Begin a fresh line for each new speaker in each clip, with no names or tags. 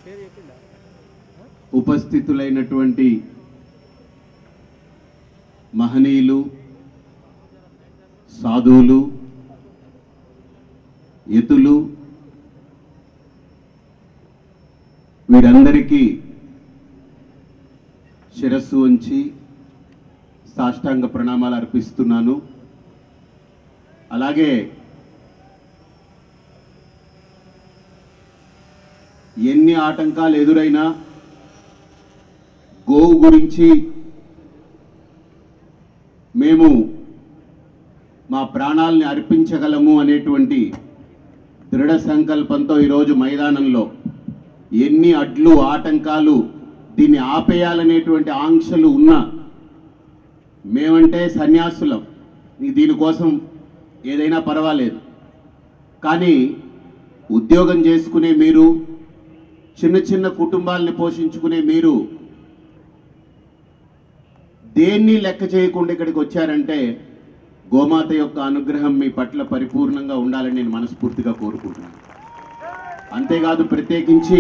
ఉపస్థితులైనటువంటి మహనీయులు సాధువులు యతులు వీరందరికీ శిరస్సు ఉంచి సాష్టాంగ ప్రణామాలు అర్పిస్తున్నాను అలాగే ఎన్ని ఆటంకాలు ఎదురైనా గోవు గురించి మేము మా ప్రాణాలని అర్పించగలము అనేటువంటి దృఢ సంకల్పంతో ఈరోజు మైదానంలో ఎన్ని అడ్లు ఆటంకాలు దీన్ని ఆపేయాలనేటువంటి ఆంక్షలు ఉన్నా మేమంటే సన్యాసులం ఈ దీనికోసం ఏదైనా పర్వాలేదు కానీ ఉద్యోగం చేసుకునే మీరు చిన్న చిన్న కుటుంబాలని పోషించుకునే మీరు దేన్ని లెక్క చేయకుండా ఇక్కడికి వచ్చారంటే గోమాత యొక్క అనుగ్రహం మీ పట్ల పరిపూర్ణంగా ఉండాలని నేను మనస్ఫూర్తిగా కోరుకుంటున్నాను అంతేకాదు ప్రత్యేకించి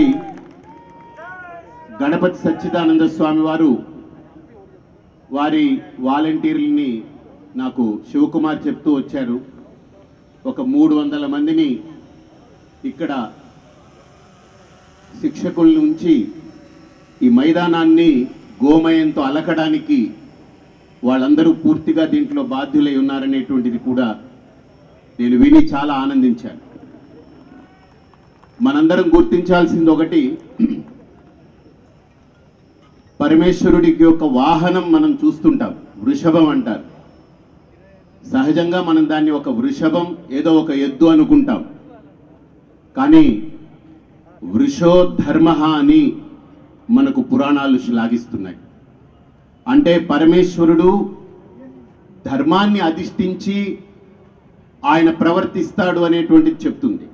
గణపతి సచ్చిదానంద స్వామి వారు వారి వాలంటీర్లని నాకు శివకుమార్ చెప్తూ వచ్చారు ఒక మూడు వందల మందిని ఇక్కడ శిక్షకుల నుంచి ఈ మైదానాన్ని గోమయంతో అలకడానికి వాళ్ళందరూ పూర్తిగా దీంట్లో బాధ్యులై ఉన్నారనేటువంటిది కూడా నేను విని చాలా ఆనందించాను మనందరం గుర్తించాల్సింది ఒకటి పరమేశ్వరుడికి యొక్క వాహనం మనం చూస్తుంటాం వృషభం అంటారు సహజంగా మనం దాన్ని ఒక వృషభం ఏదో ఒక ఎద్దు అనుకుంటాం కానీ వృషో ధర్మ అని మనకు పురాణాలు శ్లాఘిస్తున్నాయి అంటే పరమేశ్వరుడు ధర్మాన్ని అధిష్ఠించి ఆయన ప్రవర్తిస్తాడు అనేటువంటిది చెప్తుంది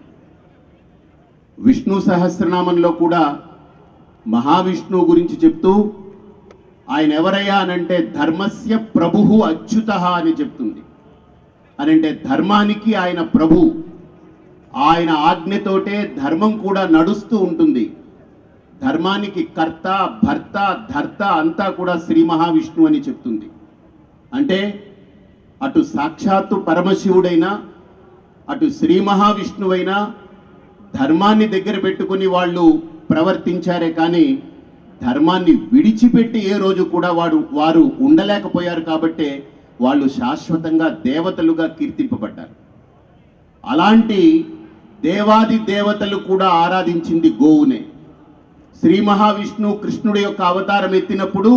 విష్ణు సహస్రనామంలో కూడా మహావిష్ణువు గురించి చెప్తూ ఆయన ఎవరయ్యా అనంటే ధర్మస్య ప్రభు అచ్యుత అని చెప్తుంది అనంటే ధర్మానికి ఆయన ప్రభు ఆయన ఆజ్ఞతోటే ధర్మం కూడా నడుస్తూ ఉంటుంది ధర్మానికి కర్త భర్త ధర్త అంతా కూడా శ్రీ మహావిష్ణువు అని చెప్తుంది అంటే అటు సాక్షాత్తు పరమశివుడైనా అటు శ్రీ మహావిష్ణువైనా ధర్మాన్ని దగ్గర పెట్టుకుని వాళ్ళు ప్రవర్తించారే కానీ ధర్మాన్ని విడిచిపెట్టి ఏ రోజు కూడా వాడు వారు ఉండలేకపోయారు కాబట్టే వాళ్ళు శాశ్వతంగా దేవతలుగా కీర్తింపబడ్డారు అలాంటి దేవాది దేవతలు కూడా ఆరాధించింది గోవునే శ్రీ మహావిష్ణు కృష్ణుడి యొక్క అవతారం ఎత్తినప్పుడు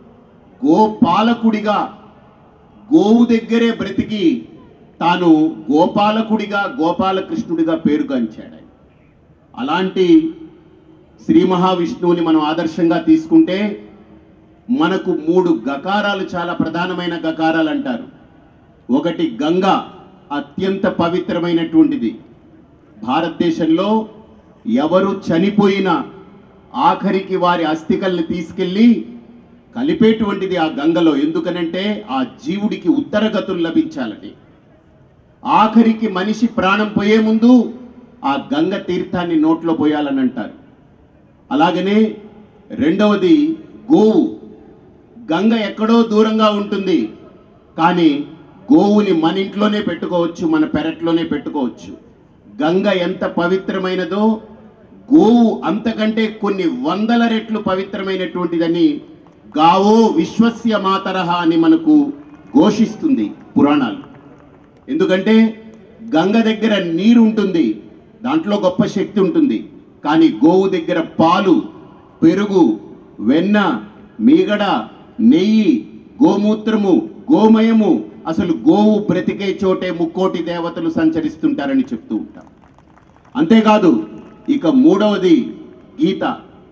గోపాలకుడిగా గోవు దగ్గరే బ్రతికి తాను గోపాలకుడిగా గోపాలకృష్ణుడిగా పేరుగాంచాడు ఆయన. అలాంటి శ్రీ మహావిష్ణువుని మనం ఆదర్శంగా తీసుకుంటే మనకు మూడు గకారాలు చాలా ప్రధానమైన గకారాలు అంటారు ఒకటి గంగ అత్యంత పవిత్రమైనటువంటిది భారతదేశంలో ఎవరు చనిపోయినా ఆఖరికి వారి అస్థికల్ని తీసుకెళ్ళి కలిపేటువంటిది ఆ గంగలో ఎందుకనంటే ఆ జీవుడికి ఉత్తరగతులు లభించాలని ఆఖరికి మనిషి ప్రాణం పోయే ముందు ఆ గంగ తీర్థాన్ని నోట్లో పోయాలని అంటారు అలాగనే రెండవది గోవు గంగ ఎక్కడో దూరంగా ఉంటుంది కానీ గోవుని మన ఇంట్లోనే పెట్టుకోవచ్చు మన పెరట్లోనే పెట్టుకోవచ్చు గంగ ఎంత పవిత్రమైనదో గోవు అంతకంటే కొన్ని వందల రెట్లు పవిత్రమైనటువంటిదని గావో విశ్వస్య మాతరహ అని మనకు ఘోషిస్తుంది పురాణాలు ఎందుకంటే గంగ దగ్గర నీరు ఉంటుంది దాంట్లో గొప్ప శక్తి ఉంటుంది కానీ గోవు దగ్గర పాలు పెరుగు వెన్న మీగడ నెయ్యి గోమూత్రము గోమయము అసలు గోవు బ్రతికే చోటే ముక్కోటి దేవతలు సంచరిస్తుంటారని చెప్తూ ఉంటాం అంతేకాదు ఇక మూడవది గీత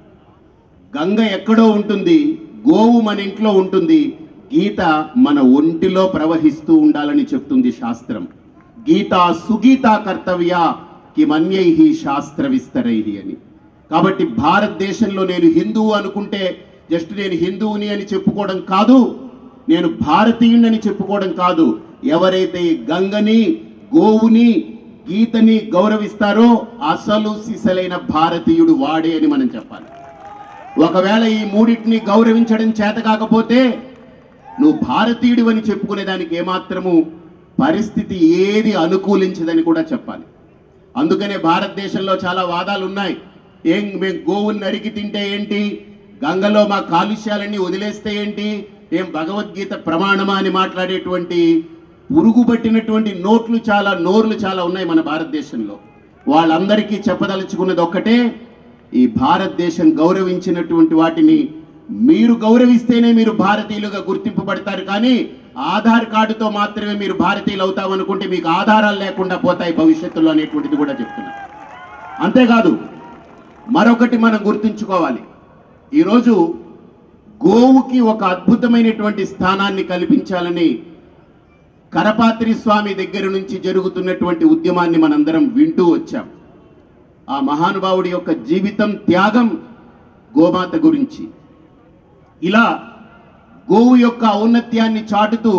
గంగ ఎక్కడో ఉంటుంది గోవు మన ఇంట్లో ఉంటుంది గీత మన ఒంటిలో ప్రవహిస్తూ ఉండాలని చెప్తుంది శాస్త్రం గీత సుగీత కర్తవ్య కిమన్యై శాస్త్ర విస్తరై అని కాబట్టి భారతదేశంలో నేను హిందువు అనుకుంటే జస్ట్ నేను హిందువుని అని చెప్పుకోవడం కాదు నేను భారతీయుణ్ణని చెప్పుకోవడం కాదు ఎవరైతే ఈ గంగని గోవుని గీతని గౌరవిస్తారో అసలు సిసలైన భారతీయుడు వాడే అని మనం చెప్పాలి ఒకవేళ ఈ మూడింటిని గౌరవించడం చేత కాకపోతే నువ్వు భారతీయుడు అని చెప్పుకునే దానికి ఏమాత్రము పరిస్థితి ఏది అనుకూలించదని కూడా చెప్పాలి అందుకనే భారతదేశంలో చాలా వాదాలు ఉన్నాయి ఏం మేము గోవుని నరికి తింటే ఏంటి గంగలో మా కాలుష్యాలన్నీ వదిలేస్తే ఏంటి ఏం భగవద్గీత ప్రమాణమా అని మాట్లాడేటువంటి పురుగు పట్టినటువంటి నోట్లు చాలా నోర్లు చాలా ఉన్నాయి మన భారతదేశంలో వాళ్ళందరికీ చెప్పదలుచుకున్నది ఒక్కటే ఈ భారతదేశం గౌరవించినటువంటి వాటిని మీరు గౌరవిస్తేనే మీరు భారతీయులుగా గుర్తింపబడతారు కానీ ఆధార్ కార్డుతో మాత్రమే మీరు భారతీయులు అవుతాం అనుకుంటే మీకు ఆధారాలు లేకుండా పోతాయి భవిష్యత్తులో అనేటువంటిది కూడా చెప్తున్నా అంతేకాదు మరొకటి మనం గుర్తుంచుకోవాలి ఈరోజు గోవుకి ఒక అద్భుతమైనటువంటి స్థానాన్ని కల్పించాలని కరపాత్రి స్వామి దగ్గర నుంచి జరుగుతున్నటువంటి ఉద్యమాన్ని మనందరం వింటూ వచ్చాం ఆ మహానుభావుడి యొక్క జీవితం త్యాగం గోమాత గురించి ఇలా గోవు యొక్క ఔన్నత్యాన్ని చాటుతూ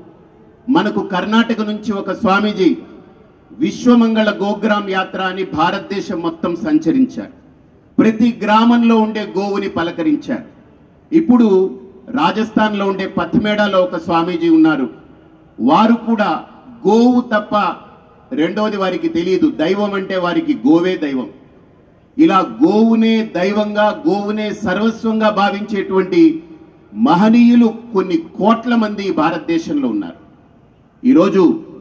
మనకు కర్ణాటక నుంచి ఒక స్వామీజీ విశ్వమంగళ గోగ్రామ్ యాత్ర అని భారతదేశం మొత్తం సంచరించారు ప్రతి గ్రామంలో ఉండే గోవుని పలకరించారు ఇప్పుడు రాజస్థాన్లో ఉండే పథ్మేడాలో ఒక స్వామీజీ ఉన్నారు వారు కూడా గోవు తప్ప రెండోది వారికి తెలియదు దైవం అంటే వారికి గోవే దైవం ఇలా గోవునే దైవంగా గోవునే సర్వస్వంగా భావించేటువంటి మహనీయులు కొన్ని కోట్ల మంది ఈ భారతదేశంలో ఉన్నారు ఈరోజు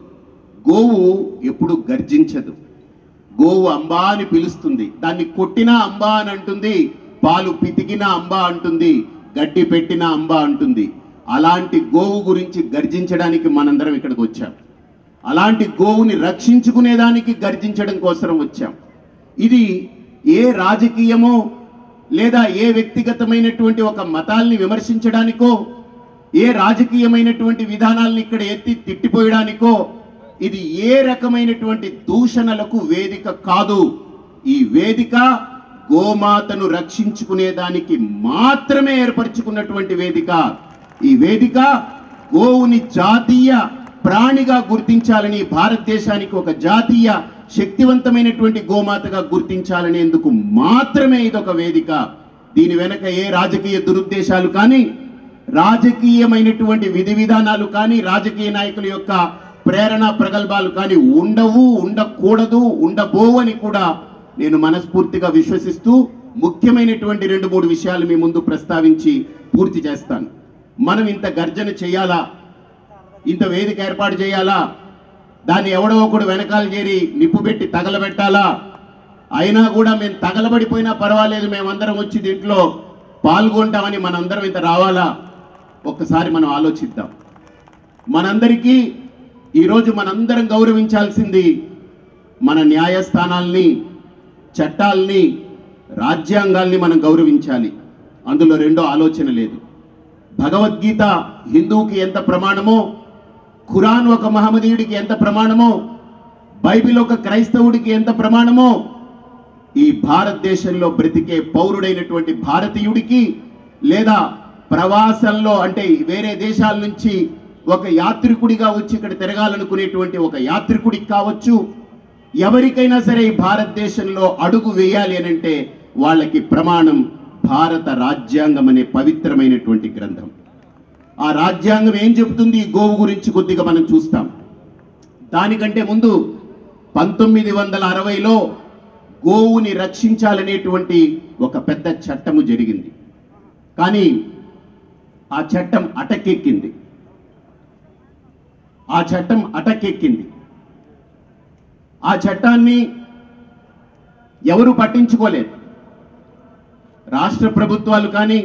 గోవు ఎప్పుడు గర్జించదు గోవు అంబా అని పిలుస్తుంది దాన్ని కొట్టినా అంబా అని అంటుంది పాలు పితికినా అంబా అంటుంది గడ్డి పెట్టినా అంబా అంటుంది అలాంటి గోవు గురించి గర్జించడానికి మనందరం ఇక్కడికి వచ్చాం అలాంటి గోవుని రక్షించుకునేదానికి గర్జించడం కోసం వచ్చాం ఇది ఏ రాజకీయమో లేదా ఏ వ్యక్తిగతమైనటువంటి ఒక మతాల్ని విమర్శించడానికో ఏ రాజకీయమైనటువంటి విధానాలను ఇక్కడ ఎత్తి తిట్టిపోయడానికో ఇది ఏ రకమైనటువంటి దూషణలకు వేదిక కాదు ఈ వేదిక గోమాతను రక్షించుకునేదానికి మాత్రమే ఏర్పరచుకున్నటువంటి వేదిక ఈ వేదిక గోవుని జాతీయ ప్రాణిగా గుర్తించాలని భారతదేశానికి ఒక జాతీయ శక్తివంతమైనటువంటి గోమాతగా గుర్తించాలనేందుకు మాత్రమే ఇదొక వేదిక దీని వెనక ఏ రాజకీయ దురుద్దేశాలు కానీ రాజకీయమైనటువంటి విధి విధానాలు కానీ రాజకీయ నాయకుల యొక్క ప్రేరణ ప్రగల్భాలు కానీ ఉండవు ఉండకూడదు ఉండబోవు అని కూడా నేను మనస్ఫూర్తిగా విశ్వసిస్తూ ముఖ్యమైనటువంటి రెండు మూడు విషయాలు మీ ముందు ప్రస్తావించి పూర్తి చేస్తాను మనం ఇంత గర్జన చేయాలా ఇంత వేదిక ఏర్పాటు చేయాలా దాన్ని ఎవడో ఒకడు వెనకాల చేరి నిప్పు పెట్టి తగలబెట్టాలా అయినా కూడా మేము తగలబడిపోయినా పర్వాలేదు మేమందరం వచ్చి దీంట్లో పాల్గొంటామని మనందరం ఇంత రావాలా ఒక్కసారి మనం ఆలోచిద్దాం మనందరికీ ఈరోజు మనందరం గౌరవించాల్సింది మన న్యాయస్థానాల్ని చట్టాల్ని రాజ్యాంగాల్ని మనం గౌరవించాలి అందులో రెండో ఆలోచన లేదు భగవద్గీత హిందువుకి ఎంత ప్రమాణమో ఖురాన్ ఒక మహమ్మదీయుడికి ఎంత ప్రమాణమో బైబిల్ ఒక క్రైస్తవుడికి ఎంత ప్రమాణమో ఈ భారతదేశంలో బ్రతికే పౌరుడైనటువంటి భారతీయుడికి లేదా ప్రవాసంలో అంటే వేరే దేశాల నుంచి ఒక యాత్రికుడిగా వచ్చి ఇక్కడ తిరగాలనుకునేటువంటి ఒక యాత్రికుడికి కావచ్చు ఎవరికైనా సరే ఈ భారతదేశంలో అడుగు వేయాలి అని అంటే వాళ్ళకి ప్రమాణం భారత రాజ్యాంగం అనే పవిత్రమైనటువంటి గ్రంథం ఆ రాజ్యాంగం ఏం చెబుతుంది ఈ గోవు గురించి కొద్దిగా మనం చూస్తాం దానికంటే ముందు పంతొమ్మిది వందల అరవైలో గోవుని రక్షించాలనేటువంటి ఒక పెద్ద చట్టము జరిగింది కానీ ఆ చట్టం అటకెక్కింది ఆ చట్టం అటకెక్కింది ఆ చట్టాన్ని ఎవరు పట్టించుకోలేదు రాష్ట్ర ప్రభుత్వాలు కానీ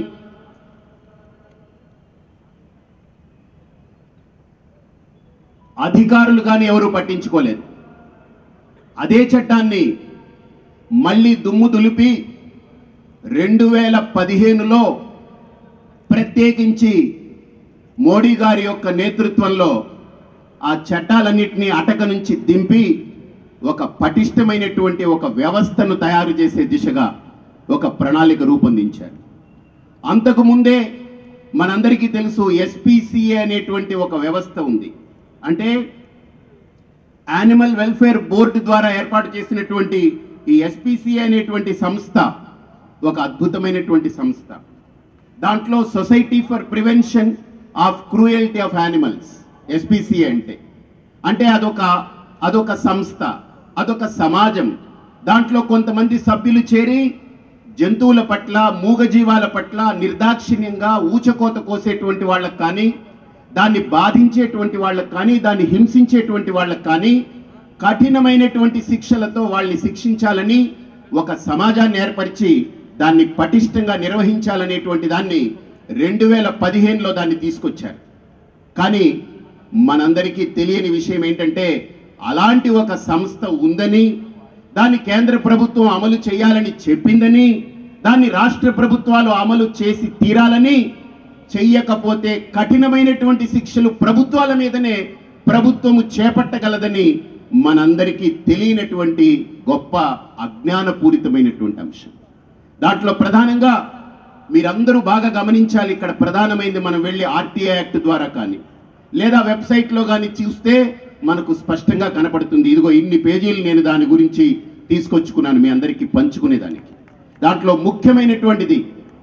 అధికారులు కానీ ఎవరు పట్టించుకోలేదు అదే చట్టాన్ని మళ్ళీ దుమ్ము దులిపి రెండు వేల పదిహేనులో ప్రత్యేకించి మోడీ గారి యొక్క నేతృత్వంలో ఆ చట్టాలన్నింటినీ అటక నుంచి దింపి ఒక పటిష్టమైనటువంటి ఒక వ్యవస్థను తయారు చేసే దిశగా ఒక ప్రణాళిక రూపొందించారు అంతకు ముందే మనందరికీ తెలుసు ఎస్పీసీఏ అనేటువంటి ఒక వ్యవస్థ ఉంది అంటే యానిమల్ వెల్ఫేర్ బోర్డు ద్వారా ఏర్పాటు చేసినటువంటి ఈ ఎస్పీసీ అనేటువంటి సంస్థ ఒక అద్భుతమైనటువంటి సంస్థ దాంట్లో society for prevention of cruelty of animals SPC అంటే అంటే అదొక అదొక సంస్థ అదొక సమాజం దాంట్లో కొంతమంది సభ్యులు చేరి జంతువుల పట్ల మూగజీవాల పట్ల నిర్దాక్షిణ్యంగా ఊచకోత కోసేటువంటి వాళ్ళకు కానీ దాన్ని బాధించేటువంటి వాళ్ళకు కానీ దాన్ని హింసించేటువంటి వాళ్ళకు కానీ కఠినమైనటువంటి శిక్షలతో వాళ్ళని శిక్షించాలని ఒక సమాజాన్ని ఏర్పరిచి దాన్ని పటిష్టంగా నిర్వహించాలనేటువంటి దాన్ని రెండు వేల పదిహేనులో దాన్ని తీసుకొచ్చారు కానీ మనందరికీ తెలియని విషయం ఏంటంటే అలాంటి ఒక సంస్థ ఉందని దాన్ని కేంద్ర ప్రభుత్వం అమలు చేయాలని చెప్పిందని దాన్ని రాష్ట్ర ప్రభుత్వాలు అమలు చేసి తీరాలని చెయ్యకపోతే కఠినమైనటువంటి శిక్షలు ప్రభుత్వాల మీదనే ప్రభుత్వము చేపట్టగలదని మనందరికీ తెలియనటువంటి గొప్ప అజ్ఞానపూరితమైనటువంటి అంశం దాంట్లో ప్రధానంగా మీరందరూ బాగా గమనించాలి ఇక్కడ ప్రధానమైనది మనం వెళ్ళి ఆర్టీఐ యాక్ట్ ద్వారా కానీ లేదా వెబ్సైట్లో కానీ చూస్తే మనకు స్పష్టంగా కనపడుతుంది ఇదిగో ఇన్ని పేజీలు నేను దాని గురించి తీసుకొచ్చుకున్నాను మీ అందరికీ పంచుకునేదానికి దాంట్లో ముఖ్యమైనటువంటిది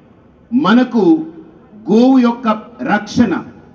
మనకు గోవు యొక్క రక్షణ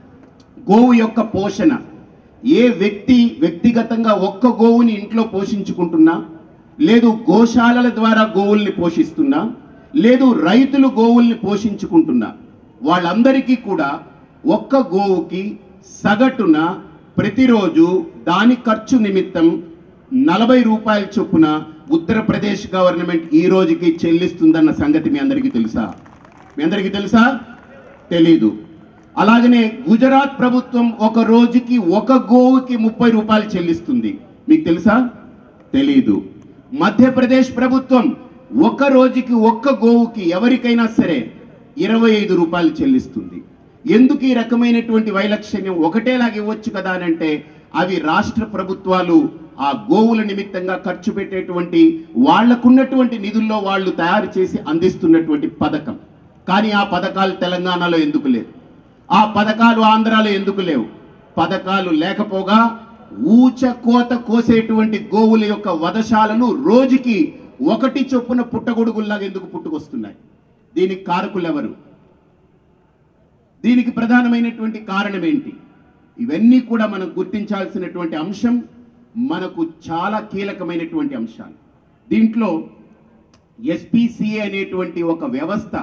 గోవు యొక్క పోషణ ఏ వ్యక్తి వ్యక్తిగతంగా ఒక్క గోవుని ఇంట్లో పోషించుకుంటున్నా లేదు గోశాలల ద్వారా గోవుల్ని పోషిస్తున్నా లేదు రైతులు గోవుల్ని పోషించుకుంటున్నా వాళ్ళందరికీ కూడా ఒక్క గోవుకి సగటున ప్రతిరోజు దాని ఖర్చు నిమిత్తం నలభై రూపాయల చొప్పున ఉత్తరప్రదేశ్ గవర్నమెంట్ ఈ రోజుకి చెల్లిస్తుందన్న సంగతి మీ అందరికీ తెలుసా మీ అందరికీ తెలుసా తెలీదు అలాగనే గుజరాత్ ప్రభుత్వం ఒక రోజుకి ఒక గోవుకి ముప్పై రూపాయలు చెల్లిస్తుంది మీకు తెలుసా తెలీదు మధ్యప్రదేశ్ ప్రభుత్వం ఒక రోజుకి ఒక్క గోవుకి ఎవరికైనా సరే ఇరవై ఐదు రూపాయలు చెల్లిస్తుంది ఎందుకు ఈ రకమైనటువంటి వైలక్షణ్యం ఒకటేలాగా ఇవ్వచ్చు కదా అని అంటే అవి రాష్ట్ర ప్రభుత్వాలు ఆ గోవుల నిమిత్తంగా ఖర్చు పెట్టేటువంటి వాళ్లకున్నటువంటి నిధుల్లో వాళ్ళు తయారు చేసి అందిస్తున్నటువంటి పథకం కానీ ఆ పథకాలు తెలంగాణలో ఎందుకు లేవు ఆ పథకాలు ఆంధ్రాలో ఎందుకు లేవు పథకాలు లేకపోగా ఊచ కోత కోసేటువంటి గోవుల యొక్క వధశాలలు రోజుకి ఒకటి చొప్పున పుట్టగొడుగుల్లాగా ఎందుకు పుట్టుకొస్తున్నాయి దీనికి కారకులు ఎవరు దీనికి ప్రధానమైనటువంటి కారణం ఏంటి ఇవన్నీ కూడా మనం గుర్తించాల్సినటువంటి అంశం మనకు చాలా కీలకమైనటువంటి అంశాలు దీంట్లో ఎస్పీసీఏ అనేటువంటి ఒక వ్యవస్థ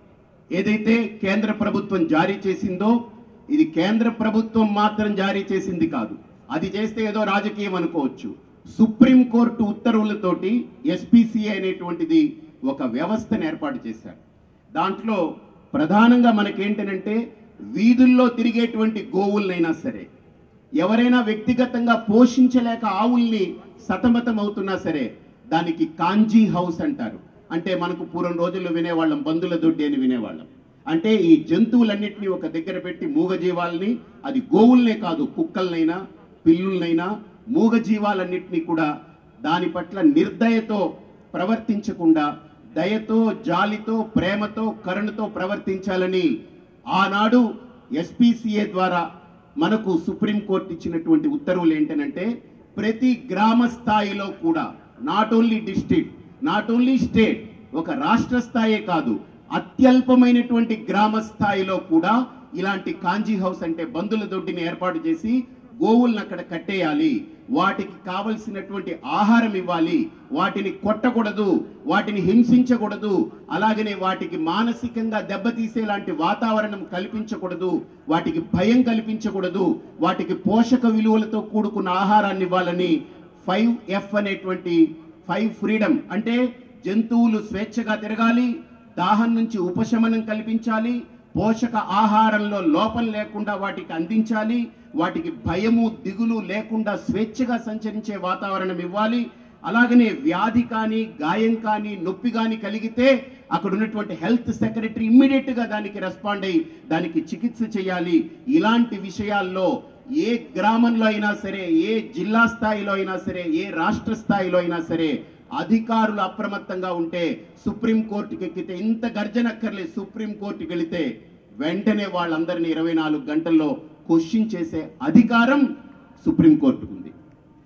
ఏదైతే కేంద్ర ప్రభుత్వం జారీ చేసిందో ఇది కేంద్ర ప్రభుత్వం మాత్రం జారీ చేసింది కాదు అది చేస్తే ఏదో రాజకీయం అనుకోవచ్చు సుప్రీం కోర్టు ఉత్తర్వులతోటి ఎస్పీసీఏ అనేటువంటిది ఒక వ్యవస్థను ఏర్పాటు చేశారు దాంట్లో ప్రధానంగా మనకేంటనంటే వీధుల్లో తిరిగేటువంటి గోవులనైనా సరే ఎవరైనా వ్యక్తిగతంగా పోషించలేక ఆవుల్ని సతమతం అవుతున్నా సరే దానికి కాంజీ హౌస్ అంటారు అంటే మనకు పూర్వం రోజుల్లో వినేవాళ్ళం బంధుల దొడ్డి అని వినేవాళ్ళం అంటే ఈ జంతువులన్నింటినీ ఒక దగ్గర పెట్టి మూగజీవాల్ని అది గోవుల్నే కాదు కుక్కలనైనా పిల్లులనైనా మూగజీవాలన్నింటినీ కూడా దాని పట్ల నిర్దయతో ప్రవర్తించకుండా దయతో జాలితో ప్రేమతో కరుణతో ప్రవర్తించాలని ఆనాడు ఎస్పీసీఏ ద్వారా మనకు సుప్రీంకోర్టు ఇచ్చినటువంటి ఉత్తర్వులు ఏంటనంటే ప్రతి గ్రామ స్థాయిలో కూడా not only district not only state ఒక రాష్ట్ర స్థాయే కాదు అత్యల్పమైనటువంటి గ్రామ స్థాయిలో కూడా ఇలాంటి కాంజీ హౌస్ అంటే బంధుల దొడ్డిని ఏర్పాటు చేసి గోవులను అక్కడ కట్టేయాలి వాటికి కావలసినటువంటి ఆహారం ఇవ్వాలి వాటిని కొట్టకూడదు వాటిని హింసించకూడదు అలాగనే వాటికి మానసికంగా దెబ్బతీసేలాంటి వాతావరణం కల్పించకూడదు వాటికి భయం కల్పించకూడదు వాటికి పోషక విలువలతో కూడుకున్న ఆహారాన్ని ఇవ్వాలని ఫైవ్ ఎఫ్ అనేటువంటి ఫైవ్ ఫ్రీడమ్ అంటే జంతువులు స్వేచ్ఛగా తిరగాలి దాహం నుంచి ఉపశమనం కల్పించాలి పోషక ఆహారంలో లోపం లేకుండా వాటికి అందించాలి వాటికి భయము దిగులు లేకుండా స్వేచ్ఛగా సంచరించే వాతావరణం ఇవ్వాలి అలాగనే వ్యాధి కానీ గాయం కానీ నొప్పి కానీ కలిగితే అక్కడ ఉన్నటువంటి హెల్త్ సెక్రటరీ ఇమ్మీడియట్ గా దానికి రెస్పాండ్ అయ్యి దానికి చికిత్స చేయాలి ఇలాంటి విషయాల్లో ఏ గ్రామంలో అయినా సరే ఏ జిల్లా స్థాయిలో అయినా సరే ఏ రాష్ట్ర స్థాయిలో అయినా సరే అధికారులు అప్రమత్తంగా ఉంటే సుప్రీం కోర్టుకి ఎక్కితే ఇంత గర్జనక్కర్లేదు సుప్రీం కోర్టుకి వెళితే వెంటనే వాళ్ళందరినీ ఇరవై నాలుగు గంటల్లో క్వశ్చన్ చేసే అధికారం సుప్రీం కోర్టుకు ఉంది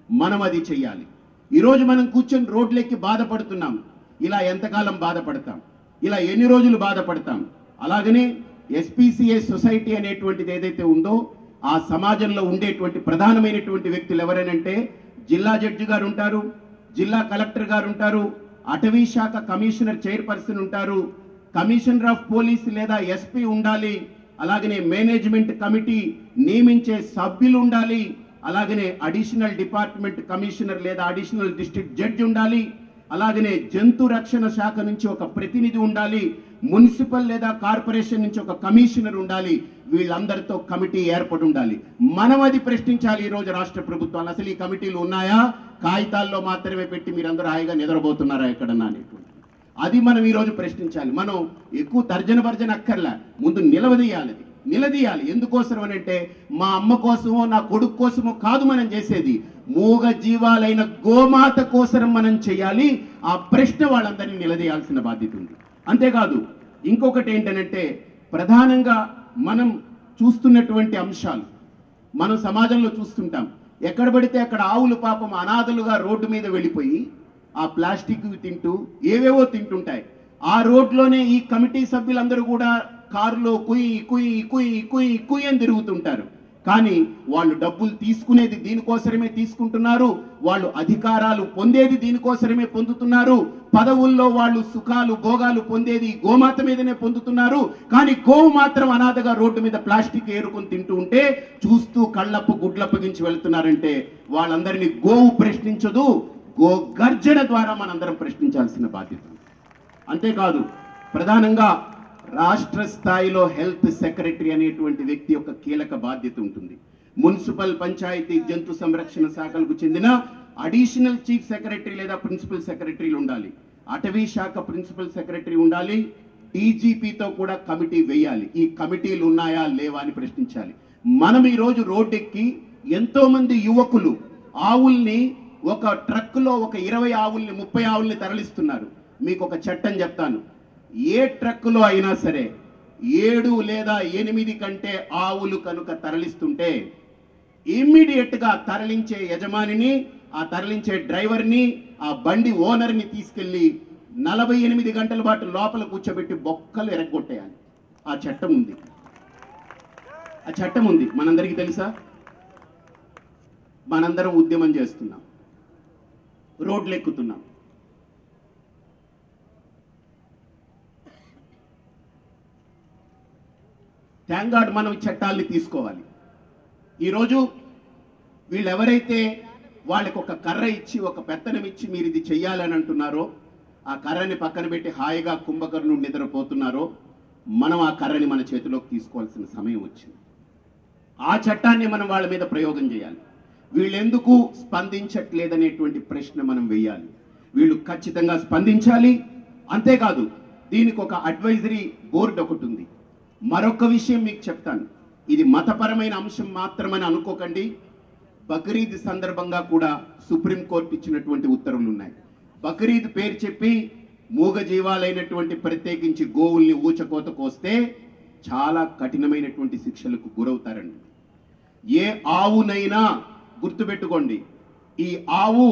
మనం అది చెయ్యాలి ఈరోజు మనం కూర్చొని రోడ్లెక్కి బాధపడుతున్నాం ఇలా ఎంతకాలం బాధపడతాం ఇలా ఎన్ని రోజులు బాధపడతాం అలాగనే ఎస్పీసీఏ సొసైటీ అనేటువంటిది ఏదైతే ఉందో ఆ సమాజంలో ఉండేటువంటి ప్రధానమైనటువంటి వ్యక్తులు ఎవరైనంటే జిల్లా జడ్జి గారు ఉంటారు జిల్లా కలెక్టర్ గారు ఉంటారు అటవీ శాఖ కమిషనర్ చైర్పర్సన్ ఉంటారు కమిషనర్ ఆఫ్ పోలీస్ లేదా ఎస్పీ ఉండాలి అలాగనే మేనేజ్మెంట్ కమిటీ నియమించే సభ్యులు ఉండాలి అలాగనే అడిషనల్ డిపార్ట్మెంట్ కమిషనర్ లేదా అడిషనల్ డిస్ట్రిక్ట్ జడ్జి ఉండాలి అలాగనే జంతు రక్షణ శాఖ నుంచి ఒక ప్రతినిధి ఉండాలి మున్సిపల్ లేదా కార్పొరేషన్ నుంచి ఒక కమిషనర్ ఉండాలి వీళ్ళందరితో కమిటీ ఏర్పడి ఉండాలి మనం అది ప్రశ్నించాలి ఈ రోజు రాష్ట్ర ప్రభుత్వాలు అసలు ఈ కమిటీలు ఉన్నాయా కాగితాల్లో మాత్రమే పెట్టి మీరందరూ హాయిగా నిద్రపోతున్నారా ఎక్కడన్నా అనేటువంటి అది మనం ఈ రోజు ప్రశ్నించాలి మనం ఎక్కువ తర్జన భర్జన అక్కర్లా ముందు నిలవదీయాలి అది. నిలదీయాలి ఎందుకోసం అని అంటే మా అమ్మ కోసమో నా కొడుకు కోసమో కాదు మనం చేసేది మూగ జీవాలైన గోమాత కోసం మనం చేయాలి ఆ ప్రశ్న వాళ్ళందరినీ నిలదీయాల్సిన బాధ్యత ఉంది అంతేకాదు ఇంకొకటి ఏంటనంటే ప్రధానంగా మనం చూస్తున్నటువంటి అంశాలు మనం సమాజంలో చూస్తుంటాం ఎక్కడ పడితే అక్కడ ఆవులు పాపం అనాథలుగా రోడ్డు మీద వెళ్ళిపోయి ఆ ప్లాస్టిక్ తింటూ ఏవేవో తింటుంటాయి ఆ రోడ్లోనే ఈ కమిటీ సభ్యులందరూ కూడా కారులో కుయ్ కుయ్ కుయ్ కుయ్ కుయ్ అని తిరుగుతుంటారు కానీ వాళ్ళు డబ్బులు తీసుకునేది దీనికోసమే తీసుకుంటున్నారు వాళ్ళు అధికారాలు పొందేది దీనికోసమే పొందుతున్నారు పదవుల్లో వాళ్ళు సుఖాలు భోగాలు పొందేది గోమాత మీదనే పొందుతున్నారు కానీ గోవు మాత్రం అనాథగా రోడ్డు మీద ప్లాస్టిక్ ఏరుకొని తింటూ ఉంటే చూస్తూ కళ్ళప్పు గుడ్లప్పగించి వెళ్తున్నారంటే వాళ్ళందరినీ గోవు ప్రశ్నించదు గో గర్జన ద్వారా మనందరం ప్రశ్నించాల్సిన బాధ్యత ఉంది. అంతేకాదు ప్రధానంగా రాష్ట్ర స్థాయిలో హెల్త్ సెక్రటరీ అనేటువంటి వ్యక్తి యొక్క కీలక బాధ్యత ఉంటుంది మున్సిపల్ పంచాయతీ జంతు సంరక్షణ శాఖలకు చెందిన అడిషనల్ చీఫ్ సెక్రటరీ లేదా ప్రిన్సిపల్ సెక్రటరీలు ఉండాలి అటవీ శాఖ ప్రిన్సిపల్ సెక్రటరీ ఉండాలి డీజీపీతో కూడా కమిటీ వేయాలి ఈ కమిటీలు ఉన్నాయా లేవా అని ప్రశ్నించాలి మనం ఈ రోజు రోడ్డెక్కి ఎంతో మంది యువకులు ఆవుల్ని ఒక ట్రక్కులో ఒక ఇరవై ఆవుల్ని ముప్పై ఆవుల్ని తరలిస్తున్నారు మీకు ఒక చట్టం చెప్తాను ఏ ట్రక్కులో అయినా సరే ఏడు లేదా ఎనిమిది కంటే ఆవులు కనుక తరలిస్తుంటే ఇమ్మీడియట్ గా తరలించే యజమానిని ఆ తరలించే డ్రైవర్ని ఆ బండి ఓనర్ని తీసుకెళ్లి నలభై ఎనిమిది గంటల పాటు లోపల కూర్చోబెట్టి బొక్కలు ఎరగొట్టేయాలి ఆ చట్టం ఉంది ఆ చట్టం ఉంది మనందరికీ తెలుసా మనందరం ఉద్యమం చేస్తున్నాం రోడ్లు ఎక్కుతున్నాం థ్యాంక్ గాడ్ మనం ఈ చట్టాల్ని తీసుకోవాలి ఈరోజు వీళ్ళు ఎవరైతే వాళ్ళకి ఒక కర్ర ఇచ్చి ఒక పెత్తనం ఇచ్చి మీరు ఇది చెయ్యాలని అంటున్నారో ఆ కర్రని పక్కన పెట్టి హాయిగా కుంభకర్ణుడు నిద్రపోతున్నారో మనం ఆ కర్రని మన చేతిలోకి తీసుకోవాల్సిన సమయం వచ్చింది ఆ చట్టాన్ని మనం వాళ్ళ మీద ప్రయోగం చేయాలి వీళ్ళెందుకు స్పందించట్లేదనేటువంటి ప్రశ్న మనం వేయాలి వీళ్ళు ఖచ్చితంగా స్పందించాలి అంతేకాదు దీనికి ఒక అడ్వైజరీ బోర్డు ఒకటి ఉంది మరొక విషయం మీకు చెప్తాను ఇది మతపరమైన అంశం మాత్రమని అనుకోకండి బక్రీద్ సందర్భంగా కూడా సుప్రీంకోర్టు ఇచ్చినటువంటి ఉత్తర్వులు ఉన్నాయి బక్రీద్ పేరు చెప్పి మూగ జీవాలైనటువంటి ప్రత్యేకించి గోవుల్ని ఊచకోత కోస్తే చాలా కఠినమైనటువంటి శిక్షలకు గురవుతారండి ఏ ఆవునైనా గుర్తుపెట్టుకోండి ఈ ఆవు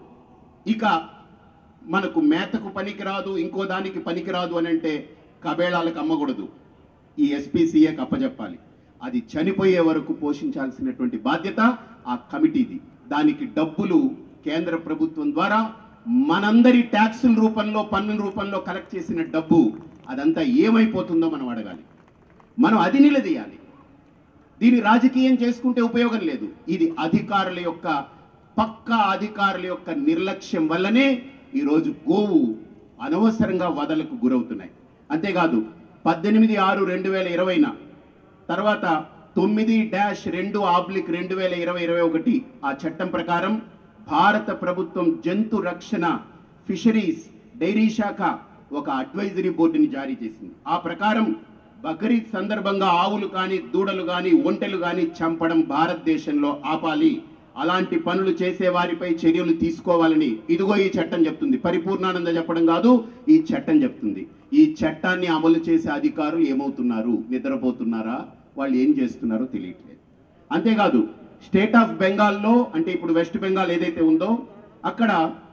ఇక మనకు మేతకు పనికిరాదు ఇంకో దానికి పనికిరాదు అని అంటే కబేళాలకు అమ్మకూడదు ఈ ఎస్పీసీఏకి అప్పచెప్పాలి అది చనిపోయే వరకు పోషించాల్సినటువంటి బాధ్యత ఆ కమిటీది దానికి డబ్బులు కేంద్ర ప్రభుత్వం ద్వారా మనందరి ట్యాక్సుల రూపంలో పన్నుల రూపంలో కలెక్ట్ చేసిన డబ్బు అదంతా ఏమైపోతుందో మనం అడగాలి మనం అది నిలదీయాలి దీని రాజకీయం చేసుకుంటే ఉపయోగం లేదు ఇది అధికారుల యొక్క పక్కా అధికారుల యొక్క నిర్లక్ష్యం వల్లనే ఈరోజు గోవు అనవసరంగా వదలకు గురవుతున్నాయి అంతేకాదు పద్దెనిమిది ఆరు రెండు వేల ఇరవైన తర్వాత తొమ్మిది డాష్ రెండు ఆబ్లిక్ రెండు వేల ఇరవై ఇరవై ఒకటి ఆ చట్టం ప్రకారం భారత ప్రభుత్వం జంతు రక్షణ ఫిషరీస్ డైరీ శాఖ ఒక అడ్వైజరీ బోర్డుని జారీ చేసింది ఆ ప్రకారం బక్రీద్ సందర్భంగా ఆవులు కానీ దూడలు కానీ ఒంటెలు కానీ చంపడం భారతదేశంలో ఆపాలి అలాంటి పనులు చేసే వారిపై చర్యలు తీసుకోవాలని ఇదిగో ఈ చట్టం చెప్తుంది పరిపూర్ణానంద చెప్పడం కాదు ఈ చట్టం చెప్తుంది ఈ చట్టాన్ని అమలు చేసే అధికారులు ఏమవుతున్నారు నిద్రపోతున్నారా వాళ్ళు ఏం చేస్తున్నారో తెలియట్లేదు అంతేకాదు స్టేట్ ఆఫ్ బెంగాల్లో అంటే ఇప్పుడు వెస్ట్ బెంగాల్ ఏదైతే ఉందో అక్కడ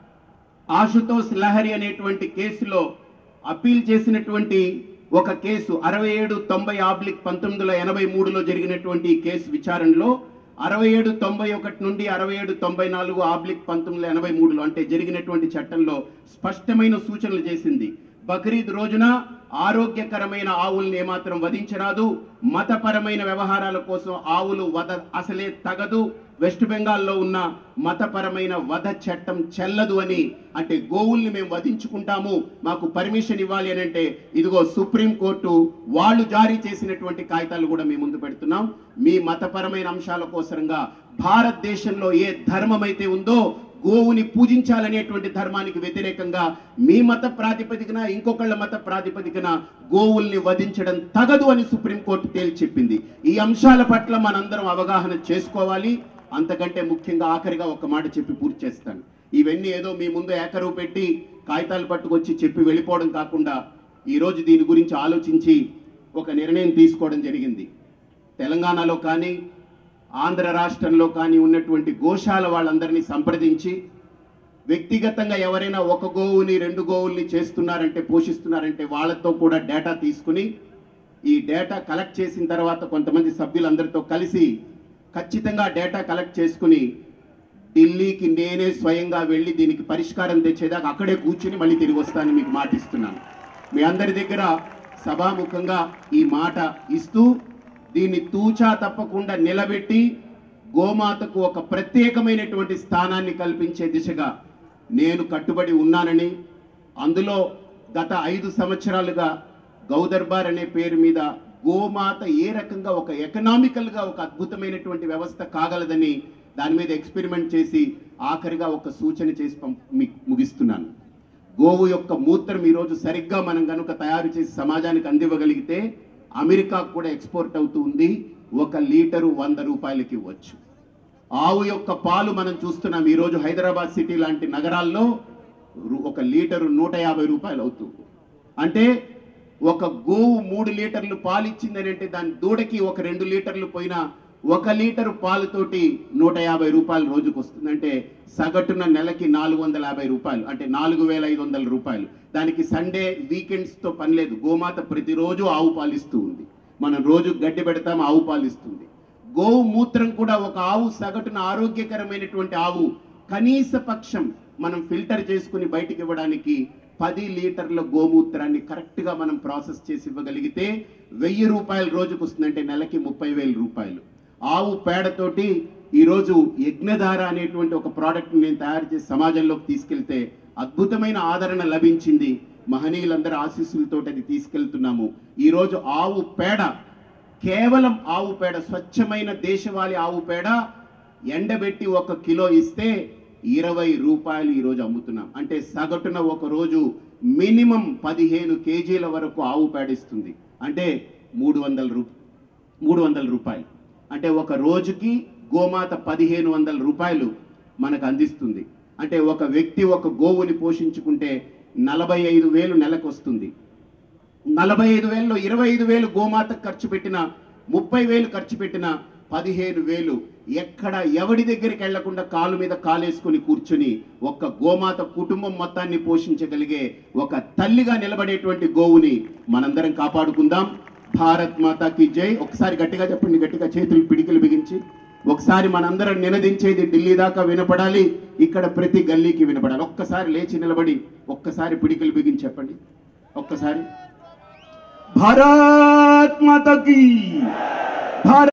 ఆశుతోష్ లహరి అనేటువంటి కేసులో అప్పీల్ చేసినటువంటి ఒక కేసు అరవై ఏడు తొంభై ఆబ్లిక్ పంతొమ్మిది వందల ఎనభై మూడులో జరిగినటువంటి ఈ కేసు విచారణలో అరవై ఏడు తొంభై ఒకటి నుండి అరవై ఏడు తొంభై నాలుగు ఆబ్లిక్ పంతొమ్మిది వందల ఎనభై మూడులో అంటే జరిగినటువంటి చట్టంలో స్పష్టమైన సూచనలు చేసింది బక్రీద్ రోజున ఆరోగ్యకరమైన ఆవుల్ని ఏమాత్రం వధించరాదు మతపరమైన వ్యవహారాల కోసం ఆవులు వధ అసలే తగదు వెస్ట్ బెంగాల్లో ఉన్న మతపరమైన వధ చట్టం చెల్లదు అని అంటే గోవుల్ని మేము వధించుకుంటాము మాకు పర్మిషన్ ఇవ్వాలి అని అంటే ఇదిగో సుప్రీం కోర్టు వాళ్ళు జారీ చేసినటువంటి కాగితాలు కూడా మీ ముందు పెడుతున్నాం మీ మతపరమైన అంశాల కోసంగా భారతదేశంలో ఏ ధర్మం అయితే ఉందో గోవుని పూజించాలనేటువంటి ధర్మానికి వ్యతిరేకంగా మీ మత ప్రాతిపదికన ఇంకొకళ్ళ మత ప్రాతిపదికన గోవుల్ని వధించడం తగదు అని సుప్రీంకోర్టు తేల్చి చెప్పింది ఈ అంశాల పట్ల మనందరం అవగాహన చేసుకోవాలి అంతకంటే ముఖ్యంగా ఆఖరిగా ఒక మాట చెప్పి పూర్తి చేస్తాను ఇవన్నీ ఏదో మీ ముందు ఏకరువు పెట్టి కాగితాలు పట్టుకొచ్చి చెప్పి వెళ్ళిపోవడం కాకుండా ఈరోజు దీని గురించి ఆలోచించి ఒక నిర్ణయం తీసుకోవడం జరిగింది తెలంగాణలో కానీ ఆంధ్ర రాష్ట్రంలో కానీ ఉన్నటువంటి గోశాల వాళ్ళందరినీ సంప్రదించి వ్యక్తిగతంగా ఎవరైనా ఒక గోవుని రెండు గోవుల్ని చేస్తున్నారంటే పోషిస్తున్నారంటే వాళ్ళతో కూడా డేటా తీసుకుని ఈ డేటా కలెక్ట్ చేసిన తర్వాత కొంతమంది సభ్యులందరితో కలిసి ఖచ్చితంగా డేటా కలెక్ట్ చేసుకుని ఢిల్లీకి నేనే స్వయంగా వెళ్ళి దీనికి పరిష్కారం తెచ్చేదాకా అక్కడే కూర్చుని మళ్ళీ తిరిగి వస్తానని మీకు మాటిస్తున్నాను మీ అందరి దగ్గర సభాముఖంగా ఈ మాట ఇస్తూ దీన్ని తూచా తప్పకుండా నిలబెట్టి గోమాతకు ఒక ప్రత్యేకమైనటువంటి స్థానాన్ని కల్పించే దిశగా నేను కట్టుబడి ఉన్నానని అందులో గత ఐదు సంవత్సరాలుగా గౌదర్బార్ అనే పేరు మీద గోమాత ఏ రకంగా ఒక ఎకనామికల్గా ఒక అద్భుతమైనటువంటి వ్యవస్థ కాగలదని దాని మీద ఎక్స్పెరిమెంట్ చేసి ఆఖరిగా ఒక సూచన చేసి పంప్- మీకు ముగిస్తున్నాను గోవు యొక్క మూత్రం ఈరోజు సరిగ్గా మనం కనుక తయారు చేసి సమాజానికి అందివ్వగలిగితే అమెరికాకు కూడా ఎక్స్పోర్ట్ అవుతూ ఉంది ఒక లీటరు వంద రూపాయలకి ఇవ్వచ్చు ఆవు యొక్క పాలు మనం చూస్తున్నాం ఈరోజు హైదరాబాద్ సిటీ లాంటి నగరాల్లో రు- ఒక లీటరు నూట యాభై రూపాయలు అవుతుంది అంటే ఒక గోవు మూడు లీటర్లు పాలు ఇచ్చిందని అంటే దాని దూడకి ఒక రెండు లీటర్లు పోయినా ఒక లీటరు పాలుతోటి నూట యాభై రూపాయలు రోజుకు వస్తుందంటే సగటున నెలకి నాలుగు వందల యాభై రూపాయలు అంటే నాలుగు వేల ఐదు వందల రూపాయలు దానికి సండే వీకెండ్స్ తో పని లేదు గోమాత ప్రతిరోజు ఆవు పాలిస్తూ ఉంది మనం రోజు గడ్డి పెడతాం ఆవు పాలిస్తుంది గోవు మూత్రం కూడా ఒక ఆవు సగటున ఆరోగ్యకరమైనటువంటి ఆవు కనీస పక్షం మనం ఫిల్టర్ చేసుకుని బయటికి ఇవ్వడానికి పది లీటర్ల గోమూత్రాన్ని కరెక్ట్ గా మనం ప్రాసెస్ చేసి ఇవ్వగలిగితే వెయ్యి రూపాయలు రోజుకు వస్తుందంటే నెలకి ముప్పై వేల రూపాయలు ఆవు పేడతోటి ఈరోజు యజ్ఞధార అనేటువంటి ఒక ప్రోడక్ట్ నేను తయారు చేసి సమాజంలోకి తీసుకెళ్తే అద్భుతమైన ఆదరణ లభించింది మహనీయులందరి ఆశీస్సులతో అది తీసుకెళ్తున్నాము ఈరోజు ఆవు పేడ కేవలం ఆవు పేడ స్వచ్ఛమైన దేశవాళీ ఆవు పేడ ఎండబెట్టి ఒక కిలో ఇస్తే ఇరవై రూపాయలు ఈరోజు అమ్ముతున్నాం అంటే సగటున ఒక రోజు మినిమం పదిహేను కేజీల వరకు ఆవు పేడ ఇస్తుంది అంటే మూడు వందల రూ మూడు వందల రూపాయలు అంటే ఒక రోజుకి గోమాత పదిహేను వందల రూపాయలు మనకు అందిస్తుంది అంటే ఒక వ్యక్తి ఒక గోవుని పోషించుకుంటే నలభై ఐదు వేలు నెలకు వస్తుంది నలభై ఐదు వేలలో ఇరవై ఐదు వేలు గోమాతకు ఖర్చు పెట్టిన ముప్పై వేలు ఖర్చు పెట్టిన పదిహేను వేలు ఎక్కడ ఎవడి దగ్గరికి వెళ్లకుండా కాలు మీద కాలేసుకుని కూర్చుని ఒక్క గోమాత కుటుంబం మొత్తాన్ని పోషించగలిగే ఒక తల్లిగా నిలబడేటువంటి గోవుని మనందరం కాపాడుకుందాం భారత్ మాతాకి జై ఒకసారి గట్టిగా చెప్పండి గట్టిగా చేతులు పిడికిలు బిగించి ఒకసారి మనందరం నినదించేది ఢిల్లీ దాకా వినపడాలి ఇక్కడ ప్రతి గల్లీకి వినపడాలి ఒక్కసారి లేచి నిలబడి ఒక్కసారి పిడికిలు బిగించి చెప్పండి ఒక్కసారి
भारत माता की भारत